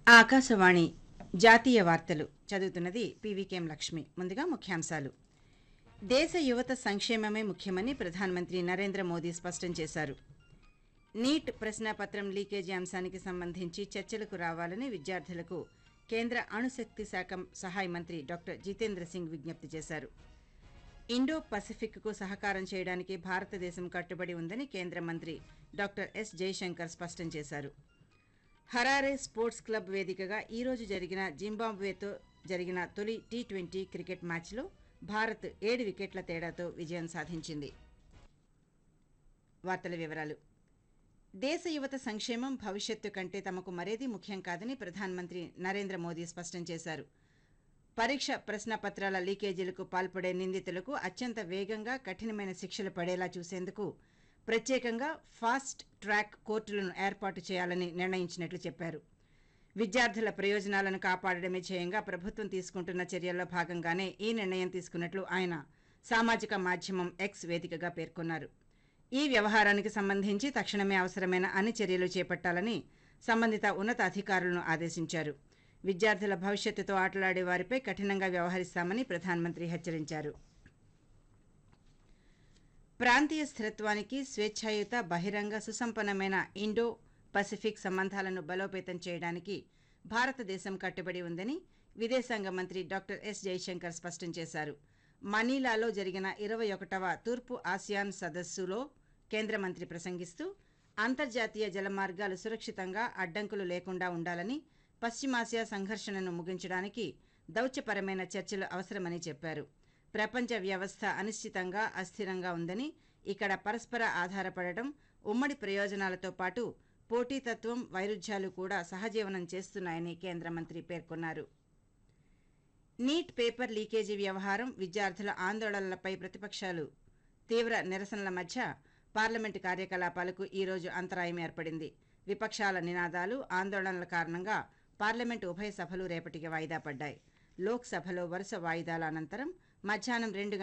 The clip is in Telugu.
ఆకాశవాణి జాతీయ వార్తలు చదువుతున్నది పీవీకేఎం లక్ష్మి ముందుగా ముఖ్యాంశాలు దేశ యువత సంక్షేమమే ముఖ్యమని ప్రధానమంత్రి నరేంద్ర మోదీ స్పష్టం చేశారు నీట్ ప్రశ్నాపత్రం లీకేజీ అంశానికి సంబంధించి చర్చలకు రావాలని విద్యార్థులకు కేంద్ర అణుశక్తి శాఖ సహాయ మంత్రి డాక్టర్ జితేంద్ర సింగ్ విజ్ఞప్తి చేశారు ఇండో పసిఫిక్కు సహకారం చేయడానికి భారతదేశం కట్టుబడి ఉందని కేంద్ర మంత్రి డాక్టర్ ఎస్ జయశంకర్ స్పష్టం చేశారు హరారే స్పోర్ట్స్ క్లబ్ వేదికగా ఈ రోజు జరిగిన జింబాబ్వేతో జరిగిన తొలి టీ ట్వంటీ క్రికెట్ మ్యాచ్లో భారత్ ఏడు వికెట్ల తేడాతో విజయం సాధించింది వార్తల వివరాలు దేశ యువత సంక్షేమం భవిష్యత్తు కంటే తమకు మరేదీ ముఖ్యం కాదని ప్రధానమంత్రి నరేంద్ర మోదీ స్పష్టం చేశారు పరీక్ష ప్రశ్నపత్రాల లీకేజీలకు పాల్పడే నిందితులకు అత్యంత వేగంగా కఠినమైన శిక్షలు పడేలా చూసేందుకు ప్రత్యేకంగా ఫాస్ట్ ట్రాక్ కోర్టులను ఏర్పాటు చేయాలని నిర్ణయించినట్లు చెప్పారు విద్యార్థుల ప్రయోజనాలను కాపాడడమే ధ్యేయంగా ప్రభుత్వం తీసుకుంటున్న చర్యల్లో భాగంగానే ఈ నిర్ణయం తీసుకున్నట్లు ఆయన సామాజిక మాధ్యమం ఎక్స్ వేదికగా పేర్కొన్నారు ఈ వ్యవహారానికి సంబంధించి తక్షణమే అవసరమైన అన్ని చర్యలు చేపట్టాలని సంబంధిత ఉన్నత అధికారులను ఆదేశించారు విద్యార్థుల భవిష్యత్తుతో ఆటలాడే వారిపై కఠినంగా వ్యవహరిస్తామని ప్రధానమంత్రి హెచ్చరించారు ప్రాంతీయ స్థిరత్వానికి స్వేచ్ఛాయుత బహిరంగ సుసంపన్నమైన ఇండో పసిఫిక్ సంబంధాలను బలోపేతం చేయడానికి భారతదేశం కట్టుబడి ఉందని విదేశాంగ మంత్రి డాక్టర్ ఎస్ జైశంకర్ స్పష్టం చేశారు మనీలాలో జరిగిన ఇరవై ఒకటవ తూర్పు ఆసియాన్ సదస్సులో కేంద్ర మంత్రి ప్రసంగిస్తూ అంతర్జాతీయ జలమార్గాలు సురక్షితంగా అడ్డంకులు లేకుండా ఉండాలని పశ్చిమాసియా సంఘర్షణను ముగించడానికి దౌత్యపరమైన చర్చలు అవసరమని చెప్పారు ప్రపంచ వ్యవస్థ అనిశ్చితంగా అస్థిరంగా ఉందని ఇక్కడ పరస్పర ఆధారపడటం ఉమ్మడి ప్రయోజనాలతో పాటు పోటీతత్వం వైరుధ్యాలు కూడా సహజీవనం చేస్తున్నాయని కేంద్ర మంత్రి పేర్కొన్నారు నీట్ పేపర్ లీకేజీ వ్యవహారం విద్యార్థుల ఆందోళనలపై ప్రతిపక్షాలు తీవ్ర నిరసనల మధ్య పార్లమెంటు కార్యకలాపాలకు ఈ రోజు అంతరాయం ఏర్పడింది విపక్షాల నినాదాలు ఆందోళనల కారణంగా పార్లమెంటు ఉభయ సభలు రేపటికి వాయిదా పడ్డాయి లోక్సభలో వరుస వాయిదాల అనంతరం మధ్యాహ్నం రెండు